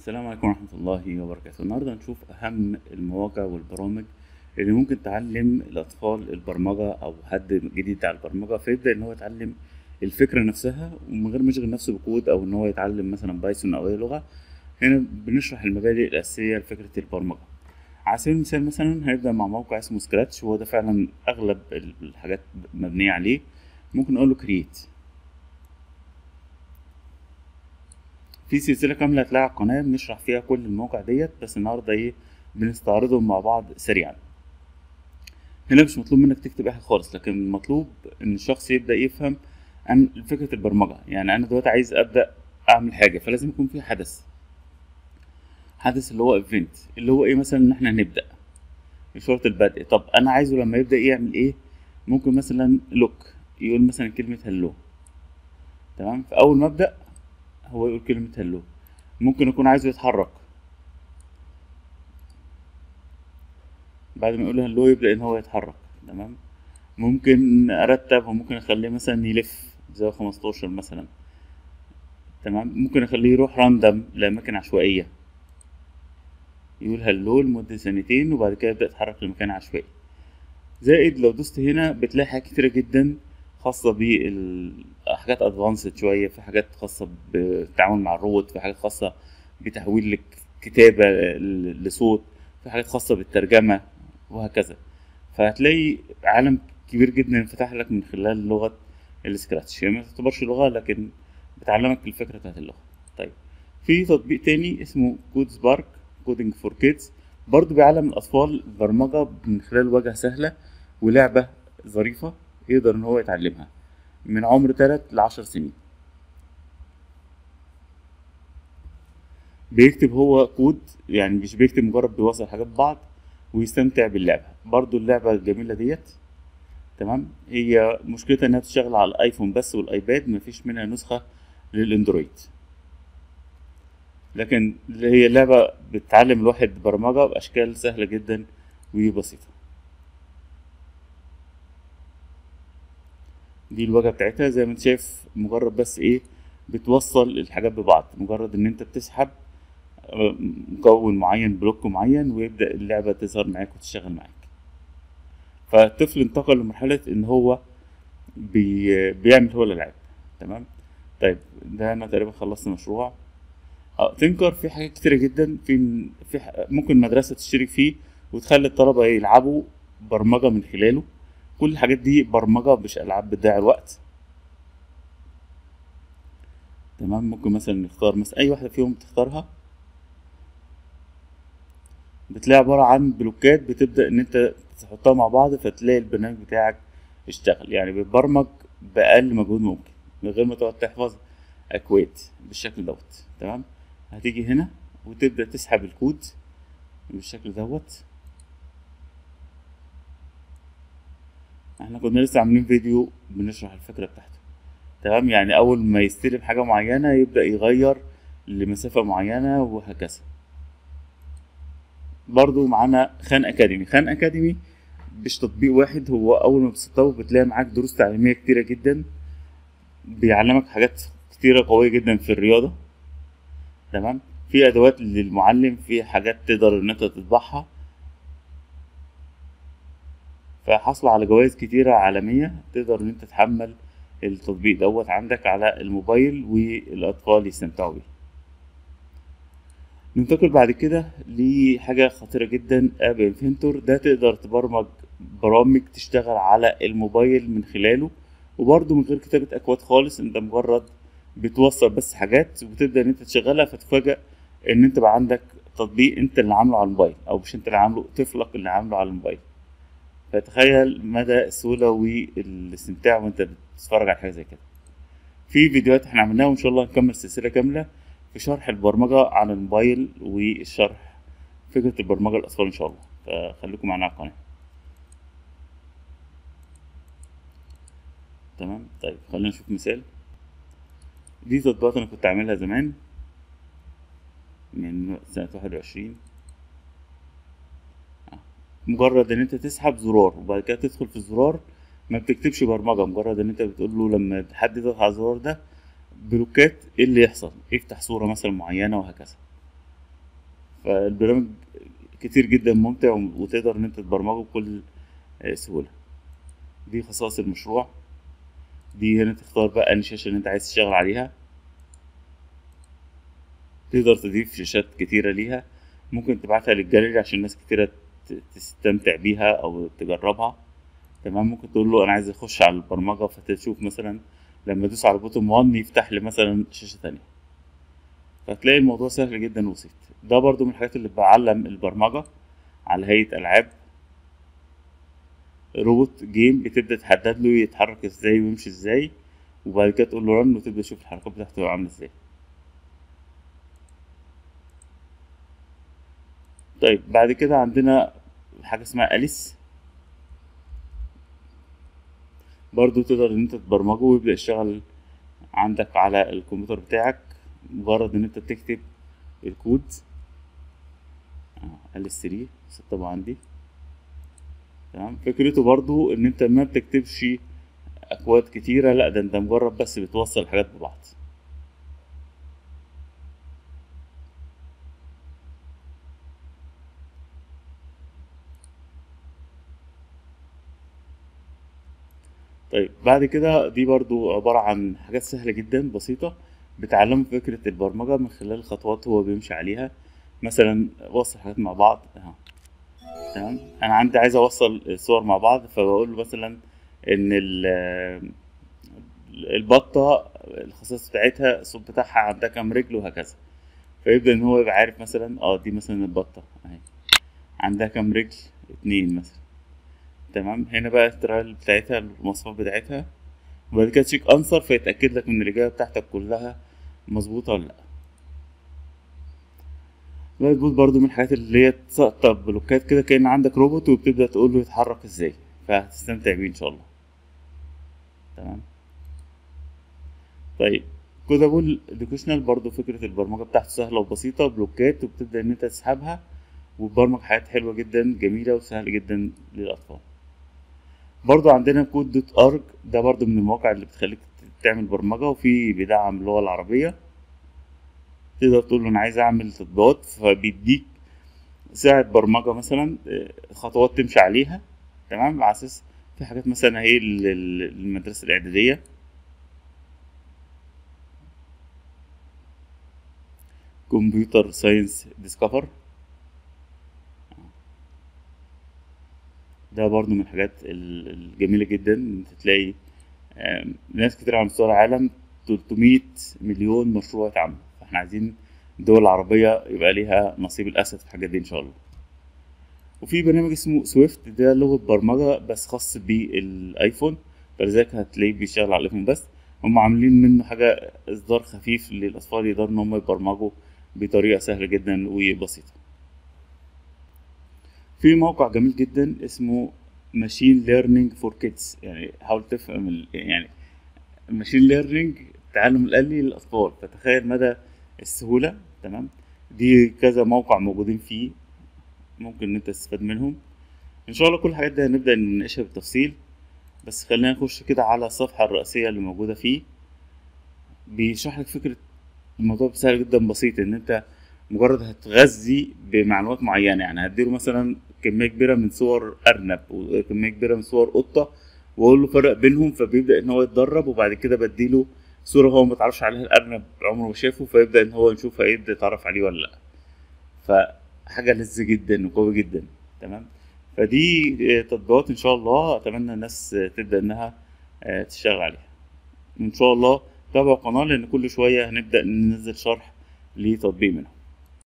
السلام عليكم ورحمة الله وبركاته النهاردة هنشوف أهم المواقع والبرامج اللي ممكن تعلم الأطفال البرمجة أو حد جديد على البرمجة فيبدأ إن هو يتعلم الفكرة نفسها ومن غير ما يشغل نفسه بكود أو إن هو يتعلم مثلا بايثون أو أي لغة هنا بنشرح المبادئ الأساسية لفكرة البرمجة على سبيل المثال مثلا هنبدأ مع موقع اسمه سكراتش وهو ده فعلا أغلب الحاجات مبنية عليه ممكن نقول له كرييت في سلسلة كاملة هتلاقي على القناة بنشرح فيها كل المواقع ديت بس النهاردة ايه بنستعرضهم مع بعض سريعا هنا مش مطلوب منك تكتب اي حاجة خالص لكن مطلوب ان الشخص يبدأ يفهم عن فكرة البرمجة يعني انا دلوقتي عايز ابدأ اعمل حاجة فلازم يكون في حدث حدث اللي هو ايفنت اللي هو ايه مثلا ان احنا هنبدأ شرط البدء طب انا عايزه لما يبدأ يعمل ايه ممكن مثلا لوك يقول مثلا كلمة هلو تمام فاول ما ابدأ هو يقول كلمة هلو ممكن يكون عايزه يتحرك بعد ما يقول هلو يبدأ إن هو يتحرك تمام ممكن أرتب وممكن أخليه مثلا يلف زي خمستاشر مثلا تمام ممكن أخليه يروح راندم لأماكن عشوائية يقول هلو لمدة ثانيتين وبعد كده يبدأ يتحرك لمكان عشوائي زائد لو دوست هنا بتلاقي حاجات كتيرة جدا خاصة بالحاجات ادفانسد شوية في حاجات خاصة بالتعامل مع الروبوت في حاجات خاصة بتحويل الكتابة لصوت في حاجات خاصة بالترجمة وهكذا فهتلاقي عالم كبير جدا انفتح لك من خلال لغة السكراتش هي يعني ما تعتبرش لغة لكن بتعلمك الفكرة بتاعت اللغة طيب في تطبيق تاني اسمه كود سبارك كودينج فور كيدز برضه بيعلم الأطفال برمجة من خلال واجهة سهلة ولعبة ظريفة يقدر ان هو يتعلمها من عمر 3 ل 10 سنين بيكتب هو كود يعني مش بيكتب مجرد بيوصل حاجات ببعض ويستمتع باللعبة برضو اللعبة الجميلة ديت تمام هي مشكلتها انها بتشتغل على الايفون بس والايباد مفيش منها نسخة للاندرويد لكن هي لعبة بتعلم الواحد برمجة بأشكال سهلة جدا وبسيطة دي الواجهه بتاعتها زي ما انت شايف مجرد بس ايه بتوصل الحاجات ببعض مجرد ان انت بتسحب مكون معين بلوك معين ويبدا اللعبه تظهر معاك وتشتغل معاك فالطفل انتقل لمرحله ان هو بي بيعمل هو الالعاب تمام طيب ده انا تقريبا خلصت مشروع اه تنكر في حاجات كتيرة جدا في في ممكن مدرسة تشترك فيه وتخلي الطلبة يلعبوا برمجة من خلاله كل الحاجات دي برمجة مش ألعاب بتضيع الوقت تمام ممكن مثلا نختار مثلا أي واحدة فيهم تختارها بتلاقي عبارة عن بلوكات بتبدأ إن أنت تحطها مع بعض فتلاقي البرنامج بتاعك اشتغل يعني بيتبرمج بأقل مجهود ممكن من غير ما تقعد تحفظ أكواد بالشكل دوت تمام هتيجي هنا وتبدأ تسحب الكود بالشكل دوت احنا كنا لسه عاملين فيديو بنشرح الفكرة بتاعته تمام يعني اول ما يستلم حاجة معينة يبدأ يغير لمسافة معينة وهكذا برضو معانا خان اكاديمي خان اكاديمي مش تطبيق واحد هو اول ما بتسطبه بتلاقي معاك دروس تعليمية كتيرة جدا بيعلمك حاجات كتيرة قوية جدا في الرياضة تمام في ادوات للمعلم في حاجات تقدر ان انت تطبعها فحصل على جوائز كتيرة عالمية تقدر ان انت تحمل التطبيق دوت عندك على الموبايل والاطفال يستمتعوا بيه ننتقل بعد كده لحاجة خطيرة جدا اب انفنتور ده تقدر تبرمج برامج تشتغل على الموبايل من خلاله وبرضه من غير كتابة اكواد خالص انت مجرد بتوصل بس حاجات وتبدأ ان انت تشغلها فتفاجأ ان انت بقى عندك تطبيق انت اللي عامله على الموبايل او مش انت اللي عامله طفلك اللي عامله على الموبايل فتخيل مدى السهولة والاستمتاع وانت بتتفرج على حاجة زي كده في فيديوهات احنا عملناها وان شاء الله نكمل سلسلة كاملة في شرح البرمجة على الموبايل والشرح فكرة البرمجة للأطفال ان شاء الله فخليكم معنا على القناة تمام طيب خلينا نشوف مثال دي تطبيقات انا كنت عاملها زمان من سنة واحد وعشرين مجرد ان انت تسحب زرار وبعد كده تدخل في الزرار ما بتكتبش برمجه مجرد ان انت بتقول له لما حد يضغط على الزرار ده بلوكات ايه اللي يحصل يفتح صوره مثلا معينه وهكذا فالبرنامج كتير جدا ممتع وتقدر ان انت تبرمجه بكل آه، سهولة دي خصائص المشروع دي هنا تختار بقى انهي شاشة اللي انت عايز تشتغل عليها تقدر تضيف شاشات كتيرة ليها ممكن تبعتها للجاليري عشان ناس كتيرة ت- تستمتع بيها او تجربها تمام ممكن تقول له انا عايز اخش على البرمجة فتشوف مثلا لما ادوس على بوتون 1 يفتح لي مثلا شاشة تانية فتلاقي الموضوع سهل جدا وبسيط ده برضو من الحاجات اللي بعلم البرمجة على هيئة ألعاب روبوت جيم بتبدأ تحدد له يتحرك ازاي ويمشي ازاي وبعد كده تقول له رن وتبدأ تشوف الحركات بتاعته تبقى عاملة ازاي طيب بعد كده عندنا حاجة اسمها أليس برضو تقدر ان انت تبرمجه ويبدأ يشتغل عندك على الكمبيوتر بتاعك مجرد ان انت تكتب الكود أليس 3 طبعا عندي تمام فكرته برضو ان انت ما بتكتبش اكواد كتيرة لا ده انت مجرد بس بتوصل الحاجات ببعض طيب بعد كده دي برضو عبارة عن حاجات سهلة جدا بسيطة بتعلمه فكرة البرمجة من خلال خطوات هو بيمشي عليها مثلا وصل حاجات مع بعض اهو تمام انا عندي عايز اوصل الصور مع بعض فبقول له مثلا ان ال- البطة الخصائص بتاعتها الصوت بتاعها عندها كام رجل وهكذا فيبدأ ان هو يبقى عارف مثلا اه دي مثلا البطة اهي عندها كام رجل اتنين مثلا تمام هنا بقى الترايل بتاعتها المواصفات بتاعتها وبعد كده تشيك انسر فيتأكد لك من الإجابة بتاعتك كلها مظبوطة ولا لأ الوايت بوت برضو من الحاجات اللي هي تسطب بلوكات كده كأن عندك روبوت وبتبدأ تقول له يتحرك ازاي فهتستمتع بيه ان شاء الله تمام طيب كودابول اديوكيشنال برضو فكرة البرمجة بتاعته سهلة وبسيطة بلوكات وبتبدأ ان انت تسحبها وتبرمج حاجات حلوة جدا جميلة وسهلة جدا للأطفال برضو عندنا كود دوت ارج ده برضو من المواقع اللي بتخليك تعمل برمجة وفي بيدعم اللغة العربية تقدر تقول له انا عايز اعمل تطبيقات فبيديك ساعة برمجة مثلا آه، خطوات تمشي عليها تمام على اساس في حاجات مثلا هي للمدرسة الإعدادية كمبيوتر ساينس ديسكفر ده برضو من الحاجات ال- الجميلة جدا ان انت تلاقي آم، ناس كتير على مستوى العالم 300 مليون مشروع اتعمل فاحنا عايزين الدول العربية يبقى ليها نصيب الأسد في الحاجات دي إن شاء الله وفي برنامج اسمه سويفت ده لغة برمجة بس خاص بالآيفون فلذلك هتلاقيه بيشتغل على الآيفون بس هم عاملين منه حاجة إصدار خفيف للأطفال يقدروا إن هم يبرمجوا بطريقة سهلة جدا وبسيطة في موقع جميل جدا اسمه ماشين ليرنينج فور كيدز يعني حاول تفهم ال- يعني الماشين ليرنينج التعلم الآلي للأطفال فتخيل مدى السهولة تمام دي كذا موقع موجودين فيه ممكن ان انت تستفاد منهم ان شاء الله كل الحاجات دي هنبدأ نناقشها بالتفصيل بس خلينا نخش كده على الصفحة الرئيسية اللي موجودة فيه بيشرح لك فكرة الموضوع سهل جدا بسيط ان انت مجرد هتغذي بمعلومات معينة يعني هديله مثلا كمية كبيرة من صور أرنب وكمية كبيرة من صور قطة وأقول له فرق بينهم فبيبدأ إن هو يتدرب وبعد كده بديله صورة هو متعرفش عليها الأرنب عمره ما شافه فيبدأ إن هو يشوفها يبدأ يتعرف عليه ولا لأ فحاجة لذة جدا وقوية جدا تمام فدي آه، تطبيقات إن شاء الله أتمنى الناس آه، تبدأ إنها آه، تشتغل عليها إن شاء الله تابعوا القناة لأن كل شوية هنبدأ ننزل شرح لتطبيق منهم